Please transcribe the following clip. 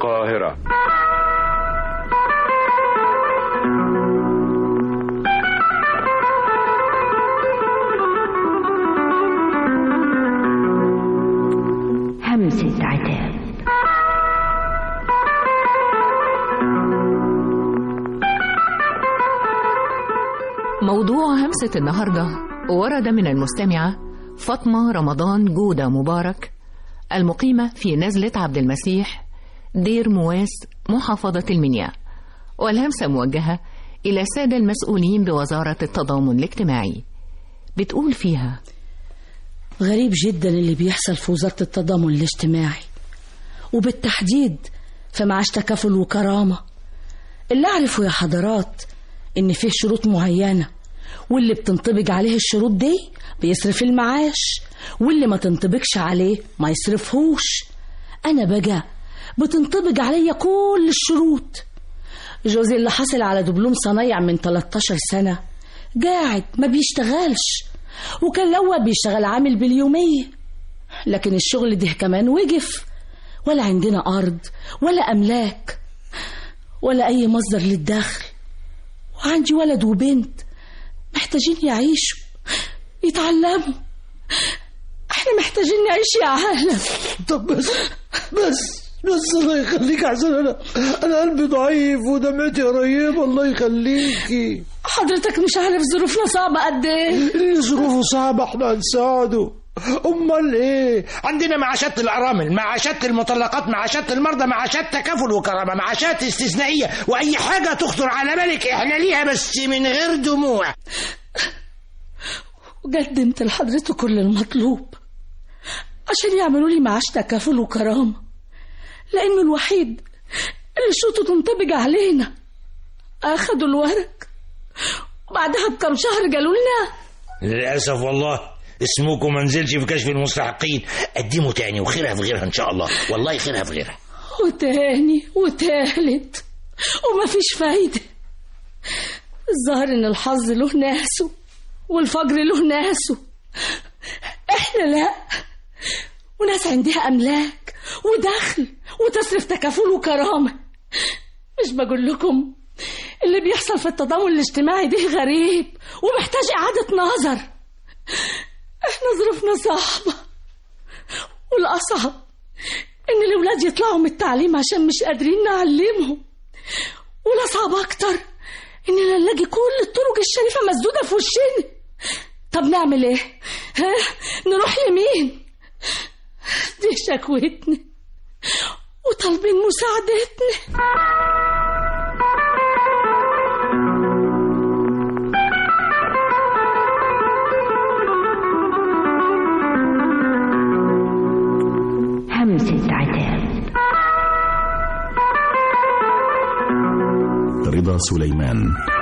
القاهرة همسة عتاب موضوع همسة النهاردة ورد من المستمعة فاطمة رمضان جودة مبارك المقيمة في نزلة عبد المسيح دير مواس محافظة المنيا والهمسة موجهة إلى السادة المسؤولين بوزارة التضامن الاجتماعي بتقول فيها غريب جدا اللي بيحصل في وزارة التضامن الاجتماعي وبالتحديد في معاش تكافل وكرامة اللي أعرفه يا حضرات إن فيه شروط معينة واللي بتنطبق عليه الشروط دي بيصرف المعاش واللي ما تنطبقش عليه ما يصرفهوش أنا بقى بتنطبق عليا كل الشروط جوزي اللي حصل على دبلوم صنايع من 13 سنة قاعد ما بيشتغلش وكان الأول بيشتغل عامل باليومية لكن الشغل ده كمان وقف ولا عندنا أرض ولا أملاك ولا أي مصدر للدخل وعندي ولد وبنت محتاجين يعيشوا يتعلموا احنا محتاجين نعيش يا عالم طب بس بس بس الله يخليك عشان انا انا قلبي ضعيف ودمعتي قريبه الله يخليكي حضرتك مش عارف ظروفنا صعبة قد ايه اللي ظروفه صعبه احنا هنساعده امال ايه عندنا معاشات الارامل معاشات المطلقات معاشات المرضى معاشات تكافل وكرامه معاشات استثنائيه واي حاجه تخطر على بالك احنا ليها بس من غير دموع وقدمت لحضرته كل المطلوب عشان يعملوا لي معاش تكافل وكرامة لأنه الوحيد اللي شروطه تنطبق علينا أخدوا الورق وبعدها بكم شهر قالوا لنا للاسف والله اسمكم ما نزلش في كشف المستحقين قدموا تاني وخيرها في غيرها ان شاء الله والله خيرها في غيرها وتاني وتالت ومفيش فايدة الظاهر إن الحظ له ناسه والفجر له ناسه إحنا لأ وناس عندها أملاك ودخل وتصرف تكافل وكرامة مش بقول لكم اللي بيحصل في التضامن الاجتماعي ده غريب ومحتاج إعادة نظر إحنا ظروفنا صعبة والأصعب إن الأولاد يطلعوا من التعليم عشان مش قادرين نعلمهم والأصعب أكتر إننا نلاقي كل الطرق الشريفة مسدودة في وشنا طب نعمل إيه؟ ها؟ نروح لمين؟ دي شكوتنا وطالبين مساعدتنا همسة عتاب رضا سليمان